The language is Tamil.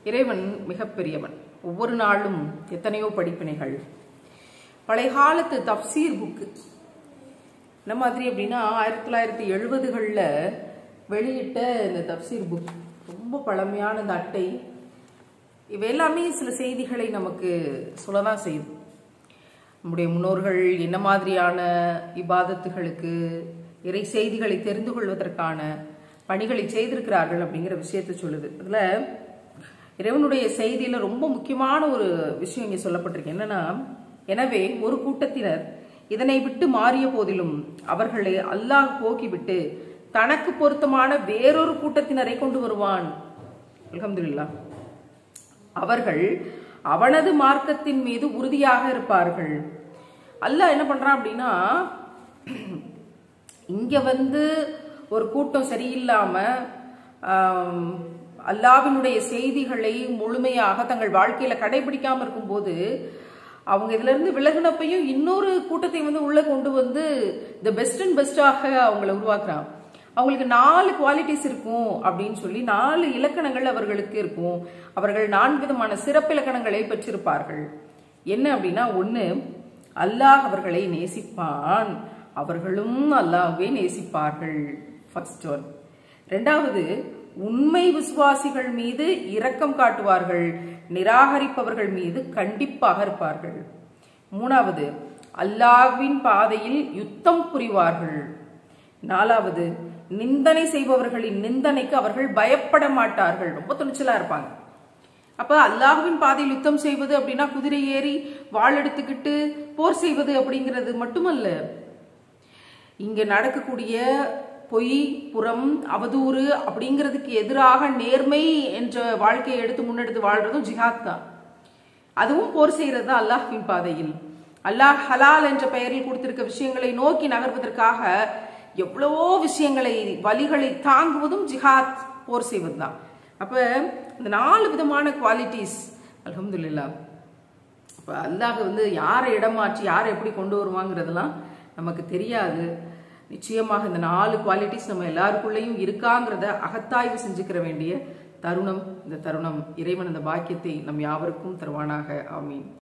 இறைவன் மிகப்பெரியவன் ஒவ்வொரு நாளும் எத்தனையோ படிப்பினைகள் பழைய காலத்து தப்சீர் புக்கு என்ன மாதிரி அப்படின்னா ஆயிரத்தி தொள்ளாயிரத்தி எழுபதுகளில் வெளியிட்ட இந்த தப்சீர் புக் ரொம்ப பழமையான இந்த அட்டை இவை எல்லாமே சில செய்திகளை நமக்கு சொல்லதான் செய்யுது நம்முடைய முன்னோர்கள் என்ன மாதிரியான இபாதத்துகளுக்கு இறை செய்திகளை தெரிந்து கொள்வதற்கான பணிகளை செய்திருக்கிறார்கள் அப்படிங்கிற விஷயத்தை சொல்லுது அதுல இறைவனுடைய செய்தியில ரொம்ப முக்கியமான ஒரு விஷயம் இங்கே சொல்லப்பட்டிருக்கு என்னன்னா எனவே ஒரு கூட்டத்தினர் இதனை விட்டு மாறிய போதிலும் அவர்களை அல்லாஹ் போக்கிவிட்டு தனக்கு பொருத்தமான வேறொரு கூட்டத்தினரை கொண்டு வருவான் அல்ஹம்துலில்லாஹ் அவர்கள் அவனது மார்க்கத்தின் மீது உறுதியாக இருப்பார்கள் அல்லாஹ் என்ன பண்றான் அப்படின்னா இங்க வந்து ஒரு கூட்டம் சரியில்லாம ஆம், அல்லாவினுடைய செய்திகளை முழுமையாக தங்கள் வாழ்க்கையில கடைபிடிக்காம இருக்கும்போது அவங்க இதுல இருந்து விலகினப்பையும் இன்னொரு கூட்டத்தை வந்து உள்ள கொண்டு வந்து த பெஸ்ட் அண்ட் பெஸ்டாக அவங்கள உருவாக்குறான் அவங்களுக்கு நாலு குவாலிட்டிஸ் இருக்கும் அப்படின்னு சொல்லி நாலு இலக்கணங்கள் அவர்களுக்கு இருக்கும் அவர்கள் நான்கு விதமான சிறப்பிலக்கணங்களை பெற்றிருப்பார்கள் என்ன அப்படின்னா ஒண்ணு அல்லாஹ் அவர்களை நேசிப்பான் அவர்களும் அல்லாஹ்வை நேசிப்பார்கள் ஃபர்ஸ்ட் ஒன் ரெண்டாவது உண்மை விசுவாசிகள் மீது இரக்கம் காட்டுவார்கள் நிராகரிப்பவர்கள் மீது கண்டிப்பாக இருப்பார்கள் மூணாவது அல்லாஹ்வின் பாதையில் யுத்தம் புரிவார்கள் நாலாவது நிந்தனை செய்பவர்களின் நிந்தனைக்கு அவர்கள் பயப்பட மாட்டார்கள் ரொம்ப துணிச்சலா இருப்பாங்க அப்ப அல்லாஹ்வின் பாதையில் யுத்தம் செய்வது அப்படின்னா குதிரை ஏறி வாள் எடுத்துக்கிட்டு போர் செய்வது அப்படிங்கிறது மட்டுமல்ல இங்க நடக்கக்கூடிய பொய் புறம் அவதூறு அப்படிங்கிறதுக்கு எதிராக நேர்மை என்ற வாழ்க்கையை எடுத்து முன்னெடுத்து வாழ்றதும் ஜிஹாத் தான் அதுவும் போர் செய்யறது தான் அல்லாஹ்வின் பாதையில் அல்லாஹ் ஹலால் என்ற பெயரில் கொடுத்திருக்க விஷயங்களை நோக்கி நகர்வதற்காக எவ்வளவோ விஷயங்களை வலிகளை தாங்குவதும் ஜிஹாத் போர் செய்வது தான் அப்ப இந்த நாலு விதமான குவாலிட்டிஸ் அல்ஹம்துலில்லாஹ் இப்போ அல்லாஹ் வந்து யாரை இடம் மாற்றி யாரை எப்படி கொண்டு வருவாங்கிறதெல்லாம் நமக்கு தெரியாது நிச்சயமாக இந்த நாலு குவாலிட்டிஸ் நம்ம எல்லாருக்குள்ளேயும் இருக்காங்கிறத அகத்தாய்வு செஞ்சுக்கிற வேண்டிய தருணம் இந்த தருணம் இறைவன் அந்த பாக்கியத்தை நம் யாவருக்கும் தருவானாக ஆமீன்